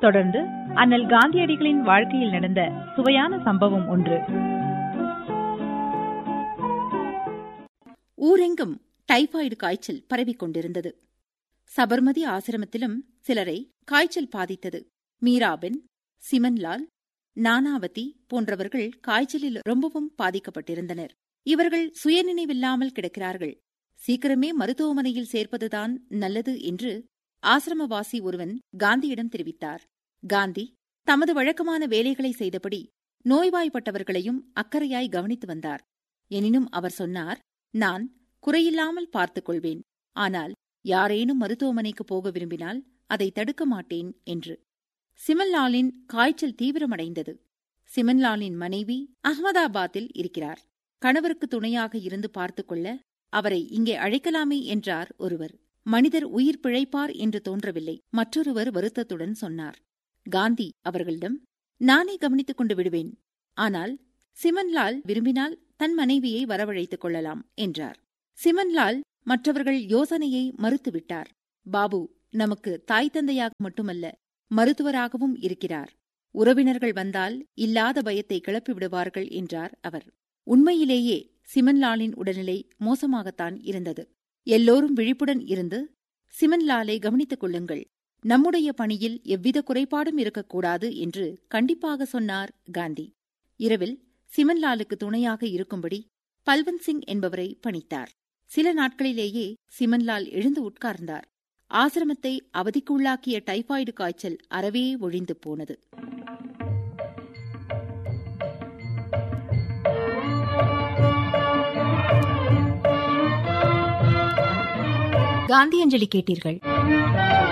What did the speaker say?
தொடர்ந்து அண்ணல் காந்தியடிகளின் வாழ்க்கையில் நடந்த சுவையான சம்பவம் ஒன்று ஊரெங்கும் டைபாய்டு காய்ச்சல் பரவிக் கொண்டிருந்தது சபர்மதி ஆசிரமத்திலும் சிலரை காய்ச்சல் பாதித்தது மீராபென் சிமன்லால் நானாவதி போன்றவர்கள் காய்ச்சலில் ரொம்பவும் பாதிக்கப்பட்டிருந்தனர் இவர்கள் சுயநினைவில்லாமல் கிடக்கிறார்கள் சீக்கிரமே மருத்துவமனையில் சேர்ப்பதுதான் நல்லது என்று ஆசிரமவாசி ஒருவன் காந்தியிடம் தெரிவித்தார் காந்தி தமது வழக்கமான வேலைகளை செய்தபடி நோய்வாய்ப்பட்டவர்களையும் அக்கறையாய் கவனித்து வந்தார் எனினும் அவர் சொன்னார் நான் குறையில்லாமல் பார்த்துக் கொள்வேன் ஆனால் யாரேனும் மருத்துவமனைக்கு போக விரும்பினால் அதை தடுக்க மாட்டேன் என்று சிமன்லாலின் காய்ச்சல் தீவிரமடைந்தது சிமன்லாலின் மனைவி அகமதாபாத்தில் இருக்கிறார் கணவருக்கு துணையாக இருந்து பார்த்துக் கொள்ள அவரை இங்கே அழைக்கலாமே என்றார் ஒருவர் மனிதர் உயிர் பிழைப்பார் என்று தோன்றவில்லை மற்றொருவர் வருத்தத்துடன் சொன்னார் காந்தி அவர்களிடம் நானே கவனித்துக் கொண்டு விடுவேன் ஆனால் சிமன்லால் விரும்பினால் தன் மனைவியை வரவழைத்துக் கொள்ளலாம் என்றார் சிமன்லால் மற்றவர்கள் யோசனையை மறுத்துவிட்டார் பாபு நமக்கு தாய் தந்தையாக மட்டுமல்ல மருத்துவராகவும் இருக்கிறார் உறவினர்கள் வந்தால் இல்லாத பயத்தை கிளப்பி விடுவார்கள் என்றார் அவர் உண்மையிலேயே சிமன்லாலின் உடல்நிலை மோசமாகத்தான் இருந்தது எல்லோரும் விழிப்புடன் இருந்து சிமன்லாலை கவனித்துக் கொள்ளுங்கள் நம்முடைய பணியில் எவ்வித குறைபாடும் இருக்கக்கூடாது என்று கண்டிப்பாக சொன்னார் காந்தி இரவில் சிமன்லாலுக்கு துணையாக இருக்கும்படி பல்வந்த் சிங் என்பவரை பணித்தார் சில நாட்களிலேயே சிமன்லால் எழுந்து உட்கார்ந்தார் ஆசிரமத்தை அவதிக்குள்ளாக்கிய டைபாய்டு காய்ச்சல் அறவே ஒழிந்து போனது காந்தியஞ்சலி கேட்டீர்கள்